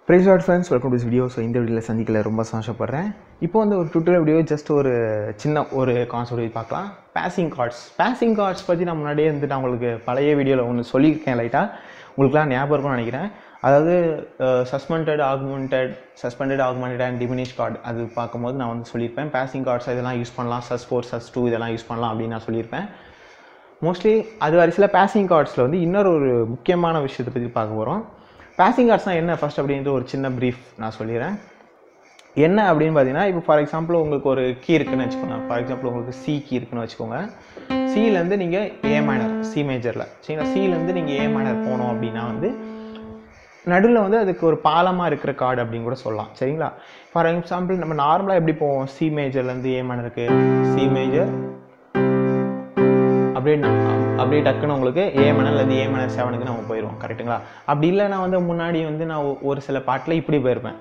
price Lord friends welcome to video so இந்த வீடியோவில் சந்திக்கல ரொம்ப சந்தோஷப்படுறேன் இப்போ வந்து ஒரு டுட்டோரியல் வீடியோ ஜஸ்ட் ஒரு சின்ன ஒரு கான்செப்ட் பார்க்கலாம் பேசிங் கார்ட்ஸ் பேசிங் கார்ட்ஸ் பற்றி நான் முன்னாடியே வந்து நான் உங்களுக்கு பழைய வீடியோவில் ஒன்று சொல்லியிருக்கேன் லைட்டாக உங்களுக்குலாம் ஞாபகம் இருக்கும்னு நினைக்கிறேன் அதாவது suspended augmented suspended augmented and diminish chord அது பார்க்கும்போது நான் வந்து சொல்லியிருப்பேன் பேசிங் கார்ட்ஸ் இதெல்லாம் யூஸ் பண்ணலாம் சஸ் ஃபோர் சஸ் டூ இதெல்லாம் யூஸ் பண்ணலாம் அப்படின்னு நான் சொல்லியிருப்பேன் மோஸ்ட்லி அது வரிசையில் பேசிங் கார்ட்ஸில் வந்து இன்னொரு ஒரு முக்கியமான விஷயத்தை பற்றி பார்க்க போகிறோம் பேசிங் கார்ட்ஸ்னால் என்ன ஃபஸ்ட் அப்படின்ற ஒரு சின்ன ப்ரீஃப் நான் சொல்லிடுறேன் என்ன அப்படின்னு பார்த்தீங்கன்னா இப்போ ஃபார் எக்ஸாம்பிள் உங்களுக்கு ஒரு கீ இருக்குன்னு வச்சுக்கோங்க ஃபார் எக்ஸாம்பிள் உங்களுக்கு சி கீ இருக்குன்னு வச்சுக்கோங்க சிலேருந்து நீங்கள் ஏ மைனர் சி மேஜரில் சரிங்களா சிலேருந்து நீங்கள் ஏ மைனர் போனோம் அப்படின்னா வந்து நடுவில் வந்து அதுக்கு ஒரு பாலமாக இருக்கிற கார்டு அப்படின்னு கூட சொல்லலாம் சரிங்களா ஃபார் எக்ஸாம்பிள் நம்ம நார்மலாக எப்படி போவோம் சி மேஜர்லேருந்து ஏ மைனருக்கு சி மேஜர் அப்படியே ந- அப்படியே டக்குன்னு உங்களுக்கு ஏ மணல் அல்லது ஏ மணல் செவனுக்கு நம்ம போயிடுவோம் கரெக்ட்டுங்களா அப்படி இல்லைனா வந்து முன்னாடி வந்து நான் ஒ- ஒரு சில பாட்டில் இப்படி போயிருப்பேன்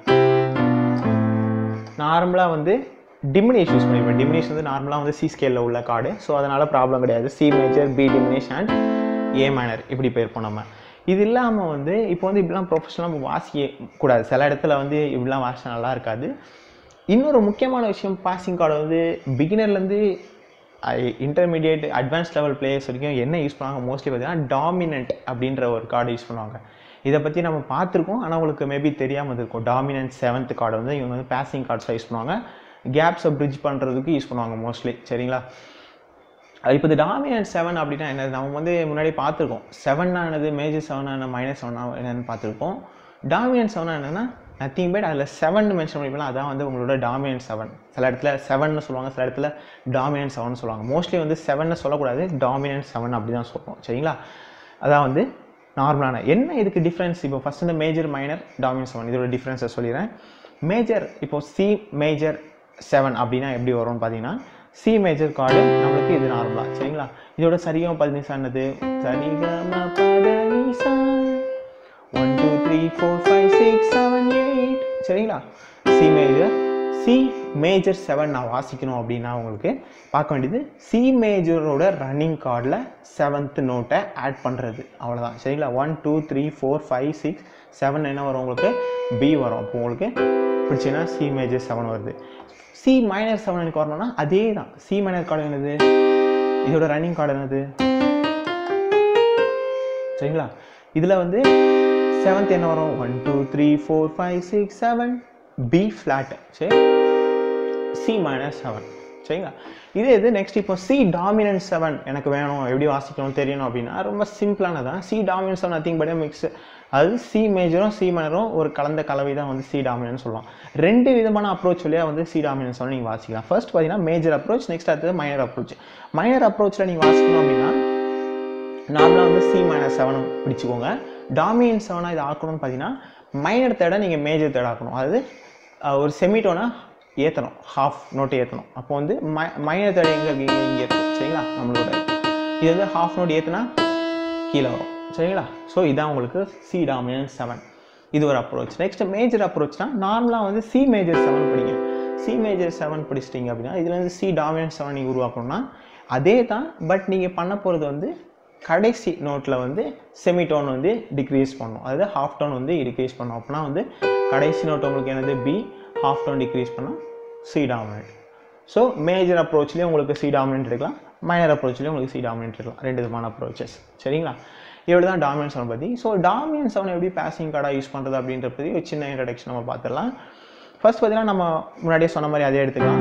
நார்மலாக வந்து டிமினிஷ் யூஸ் பண்ணியிருப்பேன் டிமினிஷ் வந்து நார்மலாக வந்து சி ஸ்கேலில் உள்ள கார்டு ஸோ அதனால் ப்ராப்ளம் கிடையாது C major B diminish and A minor இப்படி போயிருப்போம் நம்ம இது இல்லாமல் வந்து இப்போ வந்து இப்படிலாம் ப்ரொஃபஷனலாக நம்ம வாசிக்க கூடாது சில இடத்துல வந்து இப்படிலாம் வாசிச்சா நல்லா இருக்காது இன்னொரு முக்கியமான விஷயம் பாசிங் கார்டு வந்து பிகினர்லேருந்து இன்டர்மீடியேட் அட்வான்ஸ் லெவல் பிளேயர்ஸ் வரைக்கும் என்ன யூஸ் பண்ணுவாங்க மோஸ்ட்லி பார்த்தீங்கன்னா டாமினன்ட் அப்படின்ற ஒரு கார்டு யூஸ் பண்ணுவாங்க இதை பற்றி நம்ம பார்த்துருக்கோம் ஆனால் உங்களுக்கு மேபி தெரியாமல் இருக்கும் டாமினன்ட் செவன்த் கார்டு வந்து இவங்க வந்து பேசிங் கார்ட்ஸாக யூஸ் பண்ணுவாங்க கேப்ஸை பிரிட்ஜ் பண்ணுறதுக்கு யூஸ் பண்ணுவாங்க மோஸ்ட்லி சரிங்களா இப்போ இது டாமினன்ட் செவன் அப்படின்னா என்னது நம்ம வந்து முன்னாடி பார்த்துருக்கோம் செவன்னா என்னது மேஜர் செவனா என்ன மைனஸ் செவனா என்னன்னு பார்த்துருக்கோம் டாமினன்ட் செவனா என்னன்னா நத்திங் பட் அதில் செவன் மென்ஷன் பண்ணிக்கலாம் அதான் வந்து உங்களோட டாமினன்ட் செவன் சில இடத்துல செவன் சொல்லுவாங்க சில இடத்துல டாமினன்ட் செவன் சொல்லுவாங்க மோஸ்ட்லி வந்து செவன் சொல்லக்கூடாது டாமினன்ட் செவன் அப்படி தான் சொல்லுவோம் சரிங்களா அதான் வந்து நார்மலான என்ன இதுக்கு டிஃப்ரென்ஸ் இப்போ ஃபஸ்ட் இந்த மேஜர் மைனர் டாமினன்ட் செவன் இதோட டிஃப்ரென்ஸை சொல்லிடுறேன் மேஜர் இப்போ சி மேஜர் செவன் அப்படின்னா எப்படி வரும்னு பார்த்தீங்கன்னா சி மேஜர் கார்டு நம்மளுக்கு இது நார்மலாக சரிங்களா இதோட சரியாக பதினிசா என்னது சரிகம பதனிசா one two three four five six seven eight சரிங்களா C major C major seven நான் வாசிக்கணும் அப்படின்னா உங்களுக்கு பார்க்க வேண்டியது சி மேஜரோட ரன்னிங் கார்டில் செவன்த் நோட்டை ஆட் பண்ணுறது அவ்வளோதான் சரிங்களா one two three four five six seven என்ன வரும் உங்களுக்கு பி வரும் அப்போ உங்களுக்கு பிடிச்சின்னா சி மேஜர் செவன் வருது சி மைனர் செவன் எனக்கு வரணும்னா அதே தான் சி மைனர் கார்டு என்னது இதோட ரன்னிங் கார்டு என்னது சரிங்களா இதில் வந்து செவன்த் என்ன வரும் one two three four five six seven B flat சரி சி மைனஸ் செவன் சரிங்களா இதே இது நெக்ஸ்ட் இப்போ சி டாமினன்ட் செவன் எனக்கு வேணும் எப்படி வாசிக்கணும் தெரியணும் அப்படின்னா ரொம்ப சிம்பிளானதான் C dominant seven nothing but mix அதாவது சி மேஜரும் சி மைனரும் ஒரு கலந்த கலவை தான் வந்து சி டாமினன்ட் சொல்லலாம் ரெண்டு விதமான அப்ரோச் வழியாக வந்து சி டாமினன்ஸ் வந்து நீங்கள் வாசிக்கலாம் ஃபர்ஸ்ட் பார்த்தீங்கன்னா மேஜர் அப்ரோச் நெக்ஸ்ட் அடுத்தது மைனர் அப்ரோச் மைனர் அப்ரோச்சில் நீங்கள் வாசிக்கணும் அப்படின்னா நார்மலாக வந்து சி மைனஸ் செவன் பிடிச்சிக்கோங்க டாமினன்ட் செவனாக இது ஆக்கணும்னு பார்த்தீங்கன்னா மைனர் தேட நீங்கள் மேஜர் தேட ஆக்கணும் அதாவது அஹ், ஒரு செமிட்டோனை ஏற்றணும் ஹாஃப் நோட்டு ஏற்றணும் அப்போ வந்து மை மைனர் தேட எங்கே இருக்கீங்க இங்கே இருக்கும் சரிங்களா நம்மளோட இது வந்து ஹாஃப் நோட் ஏற்றுனா கீழே வரும் சரிங்களா ஸோ இதான் உங்களுக்கு சி டாமினன்ட் செவன் இது ஒரு அப்ரோச் நெக்ஸ்ட் மேஜர் அப்ரோச்னா நார்மலாக வந்து சி மேஜர் செவன் படிங்க சி மேஜர் செவன் படிச்சிட்டிங்க அப்படின்னா இதுலேருந்து சி டாமினன்ட் செவன் நீங்கள் உருவாக்கணும்னா அதே தான் பட் நீங்கள் பண்ண போகிறது வந்து கடைசி நோட்டில் வந்து செமிடோன் வந்து டிக்ரீஸ் பண்ணும் அதாவது ஹாஃப் டோன் வந்து டிக்ரீஸ் பண்ணும் அப்படின்னா வந்து கடைசி நோட் உங்களுக்கு என்னது பி ஹாஃப் டோன் டிக்ரீஸ் பண்ணால் சி டாமினன்ட் ஸோ மேஜர் அப்ரோச்லேயும் உங்களுக்கு சி டாமினன்ட் எடுக்கலாம் மைனர் அப்ரோச்லேயும் உங்களுக்கு சி டாமினன்ட் எடுக்கலாம் ரெண்டு விதமான அப்ரோச்சஸ் சரிங்களா இவ்வளோ தான் டாமினன்ட் செவன் பற்றி ஸோ டாமினன்ட் செவன் எப்படி பேசிங் கார்டாக யூஸ் பண்ணுறது அப்படின்ற பற்றி ஒரு சின்ன இன்ட்ரடக்ஷன் நம்ம பார்த்துடலாம் ஃபர்ஸ்ட் பார்த்தீங்கன்னா நம்ம முன்னாடியே சொன்ன மாதிரி அதே எடுத்துக்கலாம்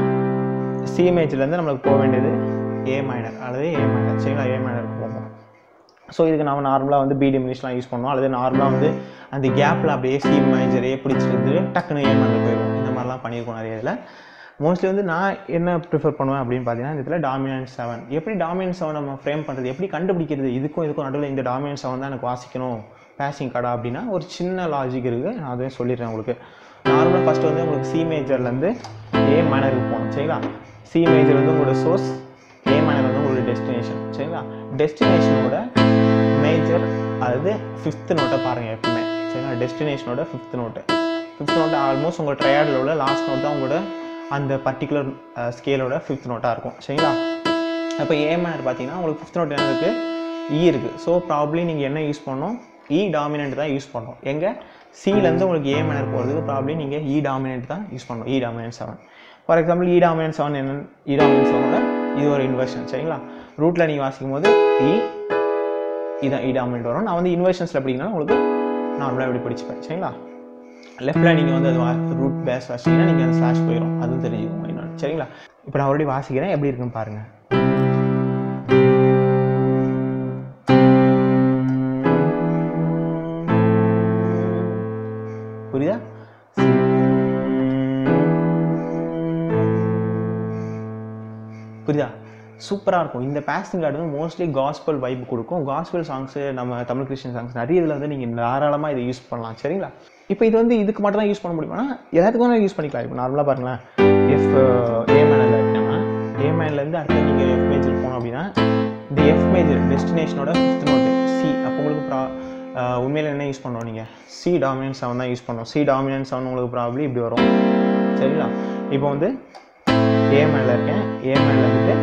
சி மேஜர்லேருந்து நம்மளுக்கு போக வேண்டியது ஏ மைனர் அல்லது ஏ மைனர் சரிங்களா ஏ மைனருக்கு போகும் ஸோ இதுக்கு நம்ம நார்மலாக வந்து பிடி மினிட்ஸ்லாம் யூஸ் பண்ணுவோம் அல்லது நார்மலாக வந்து அந்த கேப்பில் அப்படியே சி மேஜரே பிடிச்சிருந்து டக்குன்னு ஏ மைனர் போயிடும் இந்த மாதிரிலாம் பண்ணியிருக்கோம் நிறைய இதில் மோஸ்ட்லி வந்து நான் என்ன ப்ரிஃபர் பண்ணுவேன் அப்படின்னு பார்த்தீங்கன்னா இந்த இதில் டாமினன்ட் செவன் எப்படி டாமினன்ட் செவன் நம்ம ஃப்ரேம் பண்ணுறது எப்படி கண்டுபிடிக்கிறது இதுக்கும் இதுக்கும் நடுவில் இந்த டாமினன்ட் செவன் தான் எனக்கு வாசிக்கணும் பேசிங் கார்டா அப்படின்னா ஒரு சின்ன லாஜிக் இருக்குது நான் அதையும் சொல்லிடுறேன் உங்களுக்கு நார்மலாக ஃபஸ்ட்டு வந்து உங்களுக்கு சி மேஜர்லேருந்து ஏ மைனருக்கு போகணும் சரிங்களா சி மேஜர் வந்து உங்களோட சோர்ஸ் ஏ மைனர் வந்து உங்களோட டெஸ்டினேஷன் சரிங்களா டெஸ்டினேஷனோட மேஜர் அதாவது ஃபிஃப்த் நோட்டை பாருங்கள் எப்பவுமே சரிங்களா டெஸ்டினேஷனோட fifth note fifth note almost உங்கள் ட்ரையாடில் உள்ள லாஸ்ட் நோட் தான் உங்களோட அந்த பர்டிகுலர் ஸ்கேலோட ஃபிஃப்த் நோட்டாக இருக்கும் சரிங்களா அப்போ ஏ மைனர் பார்த்தீங்கன்னா உங்களுக்கு ஃபிஃப்த் நோட் என்ன இருக்குது இ இருக்குது ஸோ ப்ராப்ளி நீங்கள் என்ன யூஸ் பண்ணணும் இ டாமினன்ட் தான் யூஸ் பண்ணணும் எங்கே சிலேருந்து உங்களுக்கு ஏ மைனர் போகிறதுக்கு ப்ராப்ளம் நீங்கள் இ டாமினேட் தான் யூஸ் பண்ணணும் E dominate seven for example E dominate seven என்ன இ டாமினேட் செவனோட இது ஒரு இன்வர்ஷன் சரிங்களா ரூட்டில் நீங்கள் வாசிக்கும் போது இ இதான் இ டாமினேட் வரும் நான் வந்து இன்வர்ஷன்ஸில் படிக்கணும் உங்களுக்கு நார்மலாக எப்படி படிச்சுப்பேன் சரிங்களா லெஃப்ட்டில் நீங்கள் வந்து அது ரூட் பேஸ் வச்சிங்கன்னா நீங்கள் அந்த ஸ்லாஷ் போயிடும் அதுவும் தெரிஞ்சுக்கோங்க இன்னொன்று சரிங்களா இப்போ நான் மறுபடியும் வாசிக்கிறேன் எப்படி இருக்குன்னு பாருங்கள் புரியுதா புரியுதா சூப்பராக இருக்கும் இந்த பேசிங் கார்டு வந்து மோஸ்ட்லி காஸ்பல் வைப் கொடுக்கும் காஸ்பல் சாங்ஸு நம்ம தமிழ் கிறிஸ்டின் சாங்ஸ் நிறைய இதில் வந்து நீங்கள் தாராளமாக இதை யூஸ் பண்ணலாம் சரிங்களா இப்போ இது வந்து இதுக்கு மட்டும் தான் யூஸ் பண்ண முடியுமா எல்லாத்துக்கும் யூஸ் பண்ணிக்கலாம் இப்போ நார்மலாக பாருங்களேன் எஃப் ஏ மேனில் இருக்கேன்னா ஏ மேன்லேருந்து அடுத்து நீங்கள் எஃப் மேஜர் போனோம் அப்படின்னா இந்த எஃப் மேஜர் டெஸ்டினேஷனோட ஃபிஃப்த் நோட்டு சி அப்போ உங்களுக்கு ப்ரா உண்மையில் என்ன யூஸ் பண்ணோம் நீங்கள் சி டாமினன்ட் செவன் தான் யூஸ் பண்ணோம் சி டாமினன்ட் செவன் உங்களுக்கு ப்ராப்ளி இப்படி வரும் சரிங்களா இப்போ வந்து ஏ மேனில் இருக்கேன் ஏ மேனில் வந்துட்டு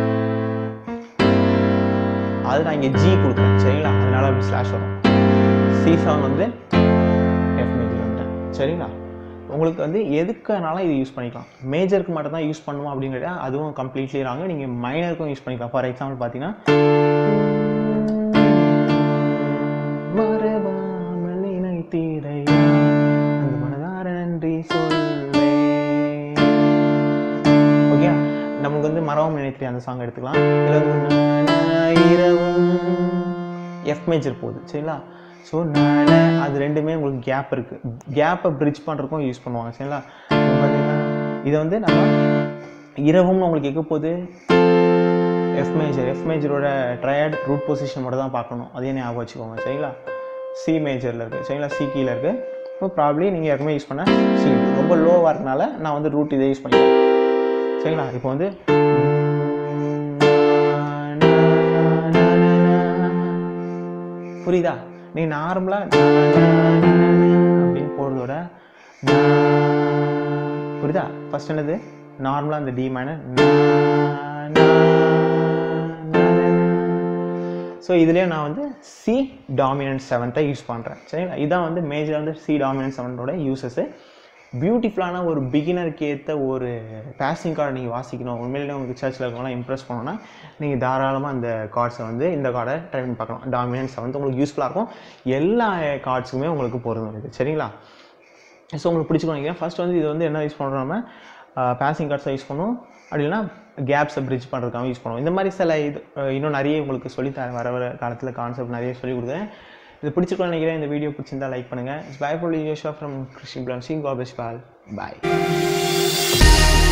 அது நான் இங்கே ஜி கொடுக்குறேன் சரிங்களா அதனால அப்படி ஸ்லாஷ் வரும் சி செவன் வந்து எஃப் மேஜர் வந்துட்டேன் சரிங்களா உங்களுக்கு வந்து எதுக்குனாலும் இது யூஸ் பண்ணிக்கலாம் மேஜருக்கு மட்டும் தான் யூஸ் பண்ணுவோம் அப்படிங்கிறத அதுவும் கம்ப்ளீட்லி ராங்க நீங்கள் மைனருக்கும் யூஸ் பண்ணிக்கலாம் ஃபார் எக்ஸாம்பிள் பார்த்தீங்கன்னா மறவாமல் நினைத்தீரையா அந்த மனதார நன்றி சொல்வேன் ஓகே நமக்கு வந்து மரவம் நினைத்திரி அந்த சாங் எடுத்துக்கலாம் இதில் வந்து இரவும் எஃப் மேஜர் போகுது சரிங்களா ஸோ நான அது ரெண்டுமே உங்களுக்கு கேப் இருக்குது கேப்பை பிரிட்ஜ் பண்ணுறதுக்கும் யூஸ் பண்ணுவாங்க சரிங்களா இப்போ பார்த்தீங்கன்னா இதை வந்து நம்ம இரவும்னு உங்களுக்கு எங்கே போகுது எஃப் மேஜர் எஃப் மேஜரோட ட்ரையட் ரூட் பொசிஷன் மட்டும் தான் பார்க்கணும் அதே ஞாபகம் வச்சுக்கோங்க சரிங்களா சி மேஜரில் இருக்குது சரிங்களா சி கீழே இருக்குது இப்போ ப்ராப்ளி நீங்கள் ஏற்கனவே யூஸ் பண்ண சி ரொம்ப லோவாக இருக்கனால நான் வந்து ரூட் இதை யூஸ் பண்ணிக்கிறேன் சரிங்களா இப்போ வந்து புரியுதா நீ நார்மலாக அப்படின்னு போகிறதோட புரியுதா ஃபர்ஸ்ட் என்னது நார்மலாக அந்த டி மைனர் ஸோ இதுலேயே நான் வந்து சி டாமினன்ட் செவன்த்தை யூஸ் பண்ணுறேன் சரிங்களா இதான் வந்து மேஜர் வந்து சி டாமினன்ட் செவனோட யூசஸ்ஸு பியூட்டிஃபுல்லான ஒரு பிகினருக்கு ஏற்ற ஒரு பேசிங் கார்டை நீங்கள் வாசிக்கணும் உண்மையிலேயே உங்களுக்கு சர்ச்சில் இருக்கவங்களாம் இம்ப்ரெஸ் பண்ணணும்னா நீங்கள் தாராளமாக அந்த கார்ட்ஸை வந்து இந்த கார்டை ட்ரை பண்ணி பார்க்கலாம் டாமினன்ட் செவன்த் உங்களுக்கு யூஸ்ஃபுல்லாக இருக்கும் எல்லா கார்ட்ஸுக்குமே உங்களுக்கு பொருந்தும் இது சரிங்களா ஸோ உங்களுக்கு பிடிச்சிக்கணும் நினைக்கிறேன் ஃபர்ஸ்ட் வந்து இது வந்து என்ன யூஸ் பண்ணுறோம் நம்ம பேசிங் கார்ட்ஸை யூஸ் பண்ணுவோம் அப்படி இல்லைனா கேப்ஸை பிரிட்ஜ் பண்ணுறதுக்காக யூஸ் பண்ணுவோம் இந்த மாதிரி சில இது அஹ் இன்னும் நிறைய உங்களுக்கு சொல்லித்தரேன் வர வர காலத்தில் கான்செப்ட் நிறைய சொல்லி கொடுக்குறேன் இது பிடிச்சிருக்கோம் நினைக்கிறேன் இந்த வீடியோ பிடிச்சிருந்தா லைக் பண்ணுங்கள் இட்ஸ் பை ஃபார் யூஷா ஃப்ரம் கிறிஸ்டின் பிளான் சி காட் பெஸ்ட் பால் பாய்